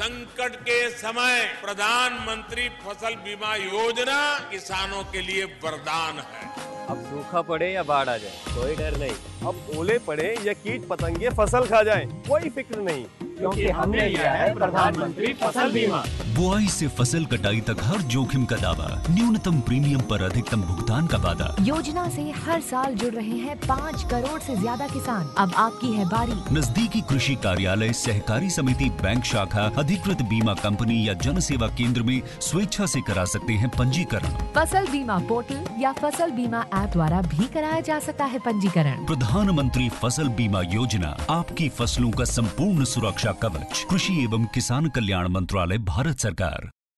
संकट के समय प्रधानमंत्री फसल बीमा योजना किसानों के लिए वरदान है अब सूखा पड़े या बाढ़ आ जाए कोई डर नहीं अब ओले पड़े या कीट पतंगे फसल खा जाए कोई फिक्र नहीं क्योंकि हमने लिया है प्रधानमंत्री फसल बीमा बुआई से फसल कटाई तक हर जोखिम का दावा न्यूनतम प्रीमियम पर अधिकतम भुगतान का वादा योजना से हर साल जुड़ रहे हैं पाँच करोड़ से ज्यादा किसान अब आपकी है बारी नजदीकी कृषि कार्यालय सहकारी समिति बैंक शाखा अधिकृत बीमा कंपनी या जन सेवा केंद्र में स्वेच्छा से करा सकते हैं पंजीकरण फसल बीमा पोर्टल या फसल बीमा ऐप द्वारा भी कराया जा सकता है पंजीकरण प्रधानमंत्री फसल बीमा योजना आपकी फसलों का संपूर्ण सुरक्षा कवच कृषि एवं किसान कल्याण मंत्रालय भारत सरकार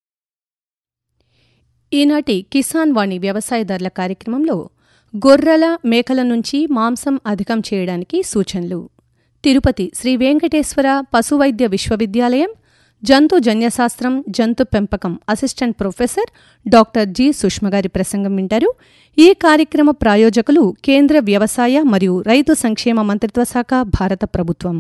ఈనాటి కిసాన్ వాణి వ్యవసాయదారుల కార్యక్రమంలో గొర్రెల మేకల నుంచి మాంసం అధికం చేయడానికి సూచనలు తిరుపతి శ్రీ వెంకటేశ్వర పశువైద్య విశ్వవిద్యాలయం జంతు జన్యశాస్త్రం జంతు పెంపకం అసిస్టెంట్ ప్రొఫెసర్ డాక్టర్ జి సుష్మగారి ప్రసంగం వింటారు ఈ కార్యక్రమ ప్రాయోజకులు కేంద్ర వ్యవసాయ మరియు రైతు సంక్షేమ మంత్రిత్వ శాఖ భారత ప్రభుత్వం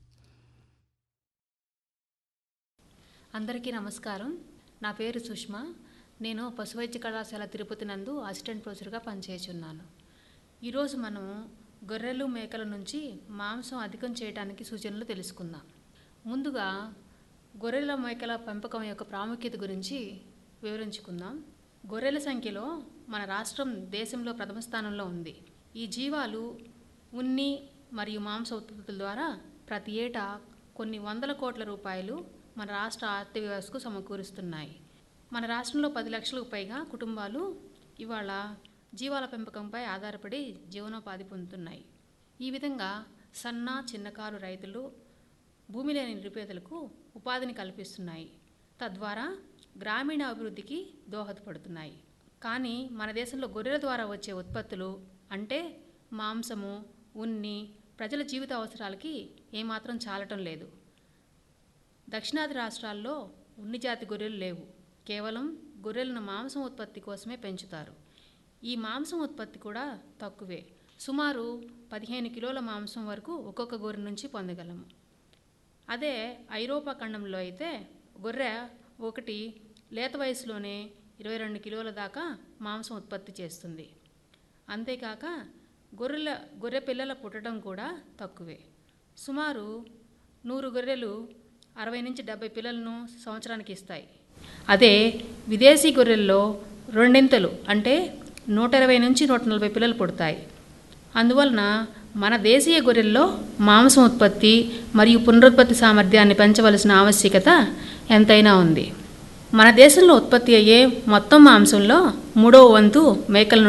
అందరికీ నమస్కారం నా పేరు సుష్మా నేను పశువైద్య కళాశాల తిరుపతి నందు అసిస్టెంట్ ప్రొఫెసర్గా పనిచేస్తున్నాను ఈరోజు మనం గొర్రెలు మేకల నుంచి మాంసం అధికం చేయడానికి సూచనలు తెలుసుకుందాం ముందుగా గొర్రెల మేకల పెంపకం యొక్క ప్రాముఖ్యత గురించి వివరించుకుందాం గొర్రెల సంఖ్యలో మన రాష్ట్రం దేశంలో ప్రథమ స్థానంలో ఉంది ఈ జీవాలు ఉన్ని మరియు మాంస ఉత్పత్తుల ద్వారా ప్రతి ఏటా కొన్ని వందల కోట్ల రూపాయలు మన రాష్ట్ర ఆర్థిక వ్యవస్థకు సమకూరుస్తున్నాయి మన రాష్ట్రంలో పది లక్షలకు పైగా కుటుంబాలు ఇవాళ జీవాల పెంపకంపై ఆధారపడి జీవనోపాధి పొందుతున్నాయి ఈ విధంగా సన్న చిన్నకారు రైతులు భూమి లేని నిరుపేదలకు ఉపాధిని కల్పిస్తున్నాయి తద్వారా గ్రామీణ అభివృద్ధికి దోహదపడుతున్నాయి కానీ మన దేశంలో గొర్రెల ద్వారా వచ్చే ఉత్పత్తులు అంటే మాంసము ఉన్ని ప్రజల జీవిత అవసరాలకి ఏమాత్రం చాలటం లేదు దక్షిణాది రాష్ట్రాల్లో ఉన్ని జాతి గొర్రెలు లేవు కేవలం గొర్రెలను మాంసం ఉత్పత్తి కోసమే పెంచుతారు ఈ మాంసం ఉత్పత్తి కూడా తక్కువే సుమారు పదిహేను కిలోల మాంసం వరకు ఒక్కొక్క గొర్రె నుంచి పొందగలము అదే ఐరోపా ఖండంలో అయితే గొర్రె ఒకటి లేత వయసులోనే ఇరవై రెండు కిలోల దాకా మాంసం ఉత్పత్తి చేస్తుంది అంతేకాక గొర్రెల గొర్రె పిల్లల పుట్టడం కూడా తక్కువే సుమారు నూరు గొర్రెలు అరవై నుంచి డెబ్బై పిల్లలను సంవత్సరానికి ఇస్తాయి అదే విదేశీ గొర్రెల్లో రెండింతలు అంటే నూట ఇరవై నుంచి నూట నలభై పిల్లలు పుడతాయి అందువలన మన దేశీయ గొర్రెల్లో మాంసం ఉత్పత్తి మరియు పునరుత్పత్తి సామర్థ్యాన్ని పెంచవలసిన ఆవశ్యకత ఎంతైనా ఉంది మన దేశంలో ఉత్పత్తి అయ్యే మొత్తం మాంసంలో మూడవ వంతు మేకల